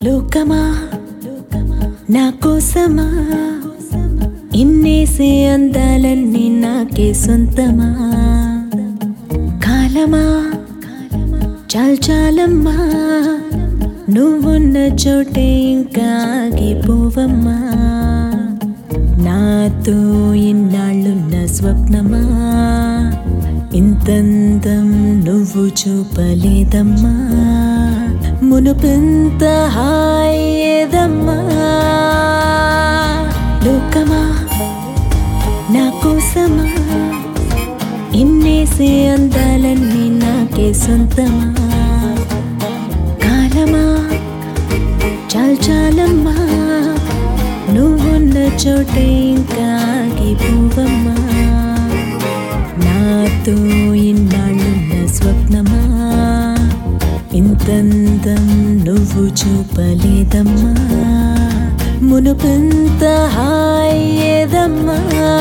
లోకమా నా కోసమా ఇన్నేసే అందాలన్నీ నాకే సొంతమా కాలమా చాల్ చాలమ్మా నువ్వున్న చోటే ఇంకా ఆగిపోవమ్మా నాతో ఇన్నాళ్ళున్న స్వప్నమా ఇంతంతం నువ్వు చూపలేదమ్మా మునుపెంత హాయ్ ఏదమ్మా లోకమా నా కోసమా ఇన్నేసే అందాలన్నీ నాకే సొంతమా కాలమా చాల్ చాలమ్మా నువ్వున్న చోటే ఇంకా ఆగిపోవమ్మా నాతో ఇన్నాళ్ళున్న స్వప్నమా ఇంతంతం నువ్వు చూపలేదమ్మా మునుపెంత హాయ్ ఏదమ్మా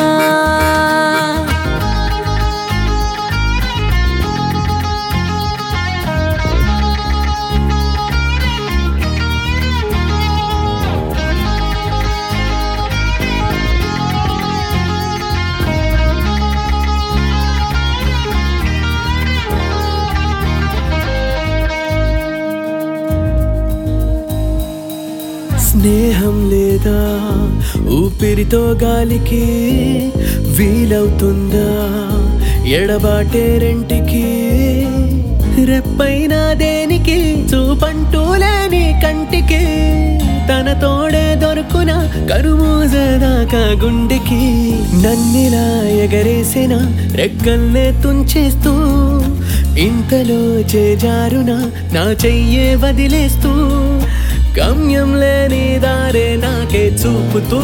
స్నేహం లేదా ఊపిరితో గాలికి వీలవుతుందా ఎడబాటే రెంటికి రెప్పైనా దేనికి చూపంటూ లేని కంటికి తన తోడే దొరుకున కరుమూజదాకా గుండెకి నన్నిలా ఎగరేసిన రెక్కల్నే తుంచేస్తూ ఇంతలో చేజారున నా చెయ్యే వదిలేస్తూ గమ్యం లేని దారే నాకే చూపుతూ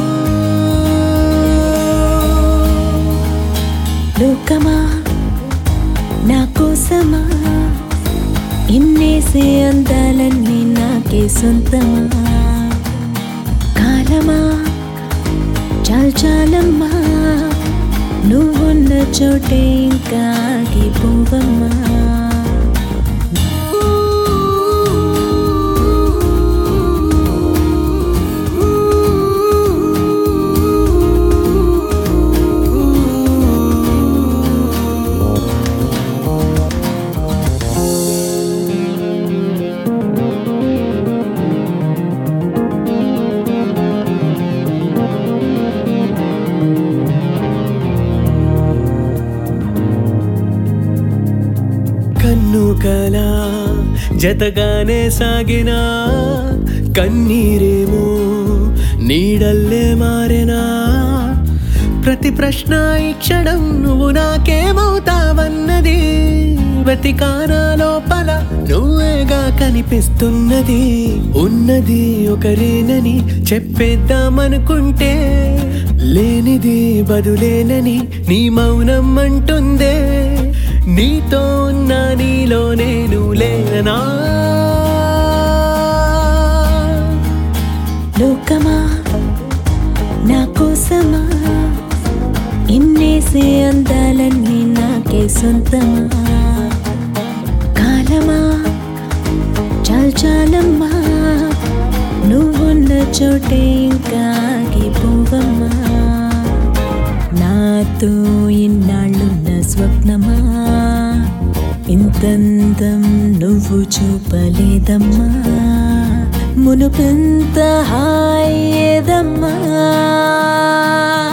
లోకమా నా కోసమా ఇన్నేసే అందాలన్నీ నాకే సొంతమా కాలమా చాల్ చాలమ్మా నువ్వున్న చోటే ఇంకా ఆగిపోవమ్మా కన్ను కల జతగానే సాగిన కన్నీరేమో నీడల్లే మారెనా ప్రతి ప్రశ్న ఈ క్షణం నువ్వు నాకేమవుతావన్నది వెతికానా లోపల నువ్వేగా కనిపిస్తున్నది ఉన్నది ఒకరేనని చెప్పేద్దామనుకుంటే లేనిది బదులేనని నీ మౌనం అంటుందే నీతో ఉన్న నీలో నేను లేనా లోకమా నా కోసమా ఇన్నేసే అందాలన్నీ నాకే సొంతమా కాలమా చాల్ చాలమ్మా నువ్వున్న చోటే ఇంకా ఆగిపోవమ్మా నాతో ఇన్నాళ్ళున్న స్వప్నమా ఇంతంతం నువ్వు చూపలేదమ్మా మునుపెంత హాయ్ ఏదమ్మా